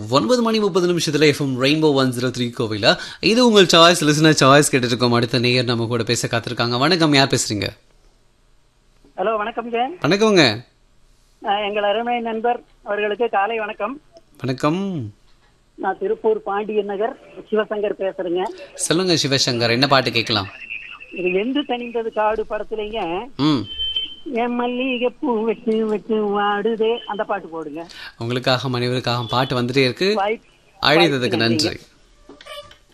ஒன்பது மணி முப்பது நிமிஷத்துல FM Rainbow one zero three கோவில இது உங்கள் சாய்ஸ் லிசனர் சாய்ஸ் கேட்டுட்டு இருக்கோம் அடுத்த நேயர் நம்ம கூட பேச காத்திருக்காங்க வணக்கம் யார் பேசுறீங்க ஹலோ வணக்கம் ஜெயன் வணக்கம்ங்க அஹ் எங்கள் அருமை நண்பர் அவர்களுக்கு காலை வணக்கம் வணக்கம் நான் திருப்பூர் பாண்டியன் நகர் சிவசங்கர் பேசுறேங்க சொல்லுங்க சிவசங்கர் என்ன பாட்டு கேட்கலாம் இது எந்து தணிந்தது காடு படத்துலங்க ம் என் மல்லிகை பூ வெட்டு வெட்டு வாடுதே அந்த பாட்டு போடுங்க உங்களுக்காக மனைவருக்காக பாட்டு வந்துட்டே இருக்கு வாய்ப்- அழைத்ததுக்கு நன்றி